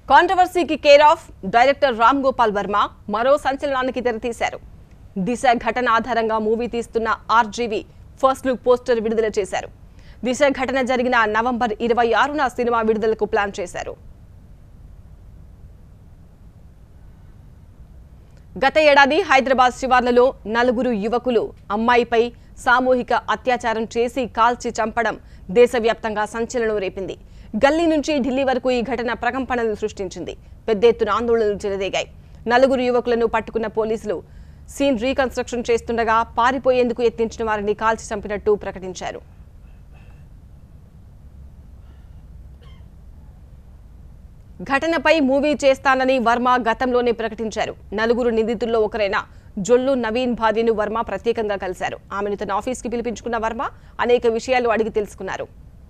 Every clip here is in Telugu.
కాంట్రవర్సీకి care of director Ram Gopal Varma మరో సంచలనానికి తెరతీశారు దిశ ఘటన ఆధారంగా మూవీ తీస్తున్న ఆర్జీవి ఫస్ట్ లుక్ పోస్టర్ విడుదల చేశారు దిశ ఘటన జరిగిన నవంబర్ ఇరవై ఆరున సినిమా విడుదలకు ప్లాన్ చేశారు గత ఏడాది హైదరాబాద్ శివార్లలో నలుగురు యువకులు అమ్మాయిపై సామూహిక అత్యాచారం చేసి కాల్చి చంపడం దేశవ్యాప్తంగా సంచలనం రేపింది గల్లీ నుంచి ఢిల్లీ వరకు ఈ ఘటన ప్రకంపనలు సృష్టించింది పెద్ద ఎత్తున ఆందోళనలు చెలరేగాయి నలుగురు యువకులను పట్టుకున్న పోలీసులు సీన్ రీకన్స్ట్రక్షన్ చేస్తుండగా పారిపోయేందుకు యత్నించిన వారిని కాల్చి చంపినట్టు ప్రకటించారు ఘటనపై మూవీ చేస్తానని వర్మ గతంలోనే ప్రకటించారు నలుగురు నిందితుల్లో ఒకరైన జొల్లు నవీన్ భార్యను వర్మ ప్రత్యేకంగా కలిశారు ఆమెను తన ఆఫీస్కి పిలిపించుకున్న వర్మ అనేక విషయాలు అడిగి తెలుసుకున్నారు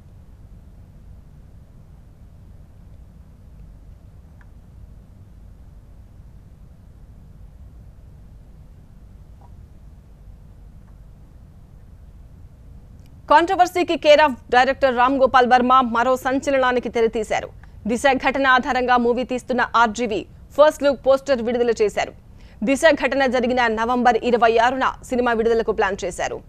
కాంట్రవర్సీకి care of director Ram Gopal Varma మరో సంచలనానికి తెరతీశారు దిశ ఘటన ఆధారంగా మూవీ తీస్తున్న ఆర్జీవి ఫస్ట్ లుక్ పోస్టర్ విడుదల చేశారు దిశ ఘటన జరిగిన నవంబర్ ఇరవై ఆరున సినిమా విడుదలకు ప్లాన్ చేశారు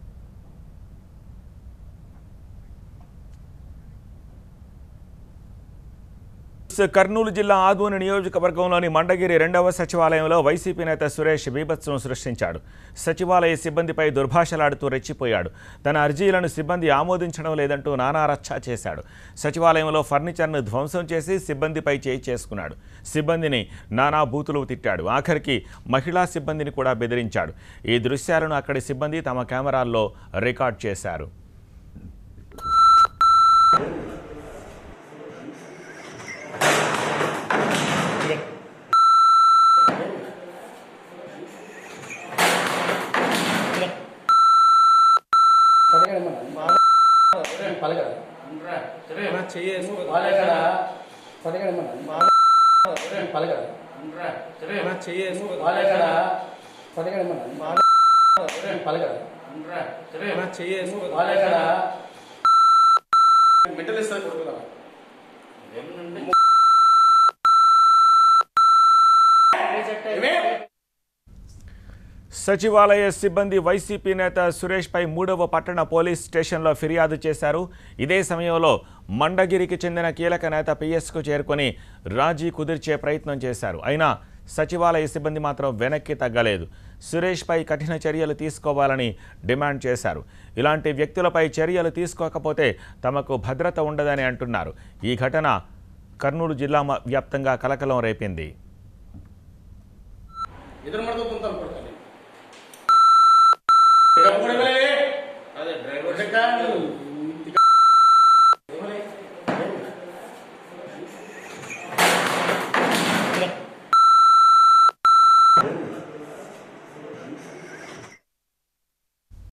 కర్నూలు జిల్లా ఆదోని నియోజకవర్గంలోని మండగిరి రెండవ సచివాలయంలో వైసీపీ నేత సురేష్ బీభత్సం సృష్టించాడు సచివాలయ సిబ్బందిపై దుర్భాషలాడుతూ రెచ్చిపోయాడు తన అర్జీలను సిబ్బంది ఆమోదించడం లేదంటూ నానా రచ్చా చేశాడు సచివాలయంలో ఫర్నిచర్ను ధ్వంసం చేసి సిబ్బందిపై చేయి చేసుకున్నాడు సిబ్బందిని నానా బూతులు తిట్టాడు ఆఖరికి మహిళా సిబ్బందిని కూడా బెదిరించాడు ఈ దృశ్యాలను అక్కడి సిబ్బంది తమ కెమెరాల్లో రికార్డ్ చేశారు సచివాలయ సిబ్బంది వైసీపీ నేత సురేష్పై మూడవ పట్టణ పోలీస్ స్టేషన్లో ఫిర్యాదు చేశారు ఇదే సమయంలో మండగిరికి చెందిన కీలక నేత పిఎస్కు చేరుకొని రాజీ కుదిర్చే ప్రయత్నం చేశారు అయినా సచివాలయ సిబ్బంది మాత్రం వెనక్కి తగ్గలేదు సురేష్పై కఠిన చర్యలు తీసుకోవాలని డిమాండ్ చేశారు ఇలాంటి వ్యక్తులపై చర్యలు తీసుకోకపోతే తమకు భద్రత ఉండదని అంటున్నారు ఈ ఘటన కర్నూలు జిల్లా మ- వ్యాప్తంగా కలకలం రేపింది ఎదురు మడత